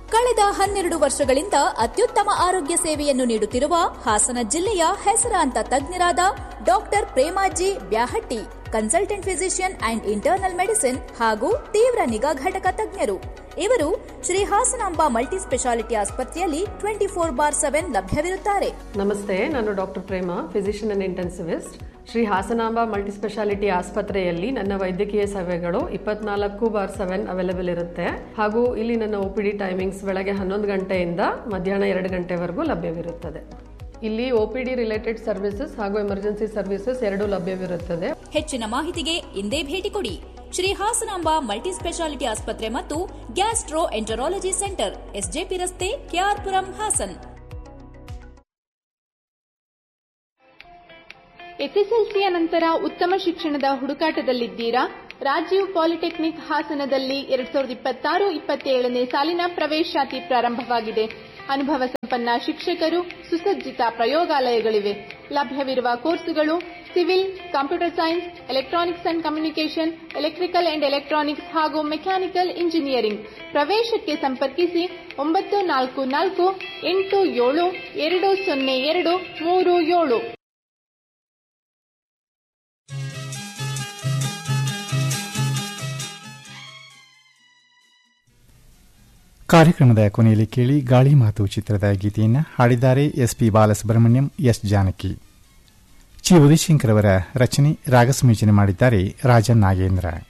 ಕಳೆದ ಹನ್ನೆರಡು ವರ್ಷಗಳಿಂದ ಅತ್ಯುತ್ತಮ ಆರೋಗ್ಯ ಸೇವೆಯನ್ನು ನೀಡುತ್ತಿರುವ ಹಾಸನ ಜಿಲ್ಲೆಯ ಹೆಸರಾಂತ ತಜ್ಞರಾದ doctor Premaji Byahatti consultant physician and internal medicine ಹಾಗೂ ತೀವ್ರ ನಿಗಾ ಘಟಕ ತಜ್ಞರು ಇವರು ಶ್ರೀ ಹಾಸನಾಂಬ ಮಲ್ಟಿ ಸ್ಪೆಷಾಲಿಟಿ ಆಸ್ಪತ್ರೆಯಲ್ಲಿ ಟ್ವೆಂಟಿ ಫೋರ್ ಬಾರ್ ಸೆವೆನ್ ಲಭ್ಯವಿರುತ್ತಾರೆ ನಮಸ್ತೆ ನಾನು doctor Prema physician and intensivist Shri Hasanamba multi speciality ಆಸ್ಪತ್ರೆಯಲ್ಲಿ ನನ್ನ ವೈದ್ಯಕೀಯ ಸೇವೆಗಳು ಇಪ್ಪತ್ನಾಲ್ಕು ಬಾರ್ ಸೆವೆನ್ ಅವೈಲೇಬಲ್ ಇರುತ್ತೆ ಹಾಗೂ ಇಲ್ಲಿ ನನ್ನ ಒ ಪಿ ಡಿ ಟೈಮಿಂಗ್ಸ್ ಬೆಳಗ್ಗೆ ಹನ್ನೊಂದು ಗಂಟೆಯಿಂದ ಮಧ್ಯಾಹ್ನ ಎರಡು ಗಂಟೆವರೆಗೂ ಲಭ್ಯವಿರುತ್ತದೆ ಇಲ್ಲಿ O P D related services ಹಾಗೂ ಎಮರ್ಜೆನ್ಸಿ ಸರ್ವಿಸಸ್ ಎರಡೂ ಲಭ್ಯವಿರುತ್ತದೆ ಹೆಚ್ಚಿನ ಮಾಹಿತಿಗೆ ಇಂದೇ ಭೇಟಿ ಕೊಡಿ ಶ್ರೀ ಹಾಸನಾಂಬ ಮಲ್ಟಿ ಸ್ಪೆಷಾಲಿಟಿ ಆಸ್ಪತ್ರೆ ಮತ್ತು ಗ್ಯಾಸ್ಟ್ರೋ ಎಂಟರಾಲಜಿ ಸೆಂಟರ್ ಎಸ್ಜೆಪಿ ರಸ್ತೆ ಕೆಆರ್ಪುರಂ ಹಾಸನ್ ಎಸ್ಎಸ್ಎಲ್ಸಿಯ ನಂತರ ಉತ್ತಮ ಶಿಕ್ಷಣದ ಹುಡುಕಾಟದಲ್ಲಿದ್ದೀರಾ ರಾಜೀವ್ ಪಾಲಿಟೆಕ್ನಿಕ್ ಹಾಸನದಲ್ಲಿ ಎರಡ್ ಸಾವಿರದ ಇಪ್ಪತ್ತಾರು ಇಪ್ಪತ್ತೇಳನೇ ಸಾಲಿನ ಪ್ರವೇಶಾತಿ ಪ್ರಾರಂಭವಾಗಿದೆ ಅನುಭವ ಸಂಪನ್ನ ಶಿಕ್ಷಕರು ಸುಸಜ್ಜಿತ ಪ್ರಯೋಗಾಲಯಗಳಿವೆ ಲಭ್ಯವಿರುವ ಕೋರ್ಸುಗಳು civil computer science electronics and communication electrical and electronics ಹಾಗೂ ಮೆಕ್ಯಾನಿಕಲ್ ಇಂಜಿನಿಯರಿಂಗ್ ಪ್ರವೇಶಕ್ಕೆ ಸಂಪರ್ಕಿಸಿ ಒಂಬತ್ತು ನಾಲ್ಕು ನಾಲ್ಕು ಎಂಟು ಏಳು ಎರಡು ಸೊನ್ನೆ ಎರಡು ಮೂರು ಏಳು ಕಾರ್ಯಕ್ರಮದ ಕೊನೆಯಲ್ಲಿ ಕೇಳಿ ಗಾಳಿ ಮಾತು ಚಿತ್ರದ ಗೀತೆಯನ್ನು ಹಾಡಿದ್ದಾರೆ S P Balasubrahmanyam S Janaki Chi Udayashankar ಅವರ ರಚನೆ ರಾಗಸಂಯೋಜನೆ ಮಾಡಿದ್ದಾರೆ ರಾಜನ್ ನಾಗೇಂದ್ರ